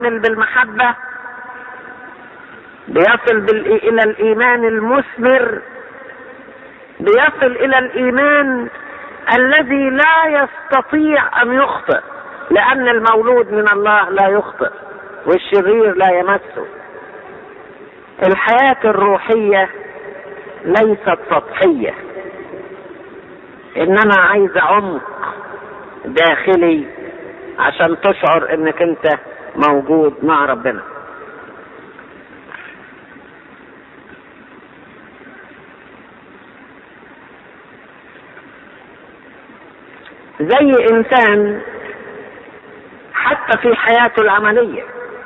بالمحبة بيصل إلى الإيمان المثمر بيصل إلى الإيمان الذي لا يستطيع أن يخطئ لأن المولود من الله لا يخطئ والشرير لا يمسه الحياة الروحية ليست سطحية إنما عايزة عمق داخلي عشان تشعر انك انت موجود مع ربنا زي انسان حتى في حياته العملية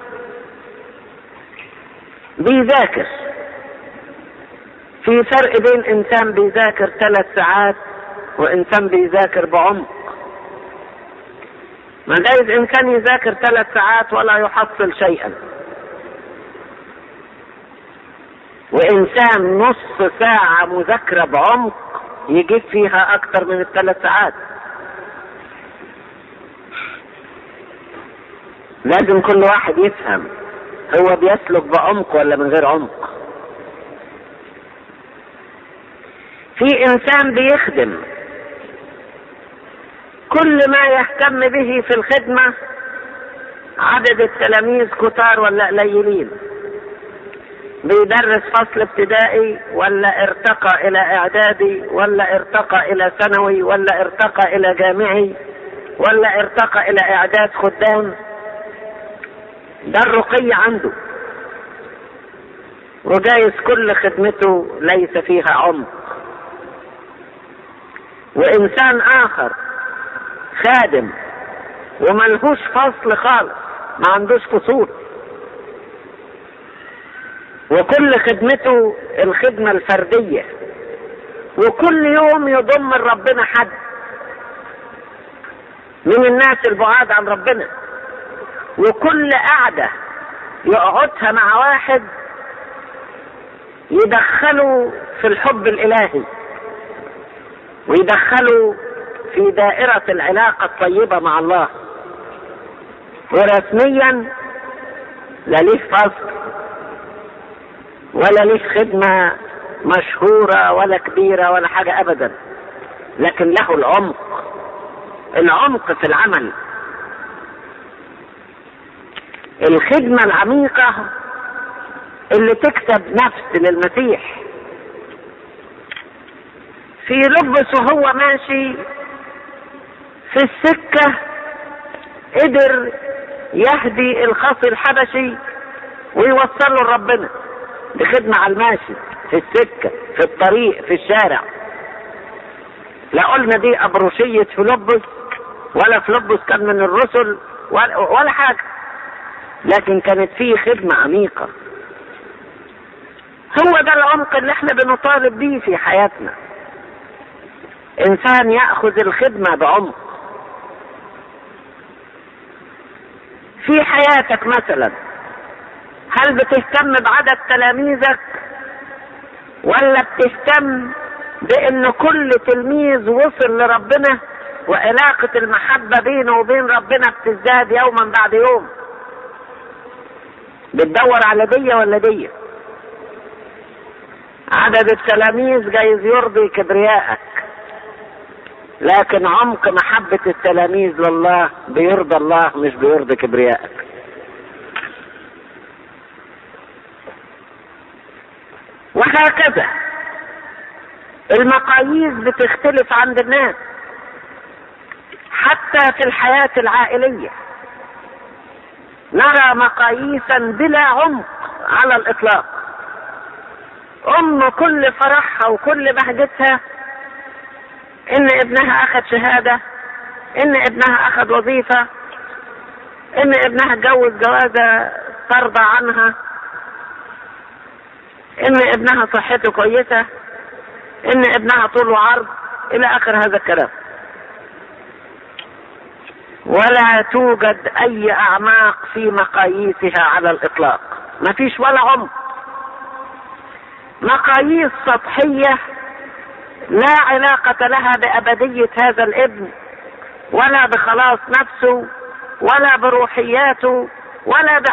بيذاكر في فرق بين انسان بيذاكر ثلاث ساعات وانسان بيذاكر بعمق ما جايز انسان يذاكر ثلاث ساعات ولا يحصل شيئا وانسان نص ساعة مذاكرة بعمق يجيب فيها اكتر من الثلاث ساعات لازم كل واحد يفهم هو بيسلك بعمق ولا من غير عمق في انسان بيخدم كل ما يهتم به في الخدمة عدد التلاميذ كتار ولا قليلين بيدرس فصل ابتدائي ولا ارتقى الى اعدادي ولا ارتقى الى ثانوي ولا ارتقى الى جامعي ولا ارتقى الى اعداد خدام ده الرقي عنده وجايز كل خدمته ليس فيها عمق وانسان اخر خادم وملهوش فصل خالص ما عندوش فصول وكل خدمته الخدمة الفردية وكل يوم يضم ربنا حد من الناس البعاد عن ربنا وكل قعدة يقعدها مع واحد يدخله في الحب الإلهي ويدخله في دائرة العلاقة الطيبة مع الله ورسميا لا ليه فصل ولا ليه خدمة مشهورة ولا كبيرة ولا حاجة أبدا لكن له العمق العمق في العمل الخدمة العميقة اللي تكسب نفس للمسيح في لبس وهو ماشي في السكة قدر يهدي الخصي الحبشي ويوصله لربنا بخدمة على الماشي في السكة في الطريق في الشارع لا قلنا دي أبروشية فيلبس ولا فيلبس كان من الرسل ولا, ولا حاجة لكن كانت فيه خدمة عميقة هو ده العمق اللي احنا بنطالب بيه في حياتنا انسان ياخذ الخدمه بعمق في حياتك مثلا هل بتهتم بعدد تلاميذك ولا بتهتم بان كل تلميذ وصل لربنا وعلاقة المحبة بينه وبين ربنا بتزداد يوما بعد يوم بتدور على دي ولا دي عدد التلاميذ جايز يرضي كبريائك لكن عمق محبة التلاميذ لله بيرضى الله مش بيرضي كبريائك وهكذا المقاييس بتختلف عند الناس حتى في الحياة العائلية نرى مقاييسا بلا عمق على الإطلاق أم كل فرحها وكل بهجتها ان ابنها اخذ شهادة ان ابنها اخذ وظيفة ان ابنها اتجوز جوازة ترضى عنها ان ابنها صحته كويسة ان ابنها طول وعرض الى اخر هذا الكلام ولا توجد اي اعماق في مقاييسها على الاطلاق ما فيش ولا عمق مقاييس سطحيه لا علاقة لها بأبدية هذا الابن ولا بخلاص نفسه ولا بروحياته ولا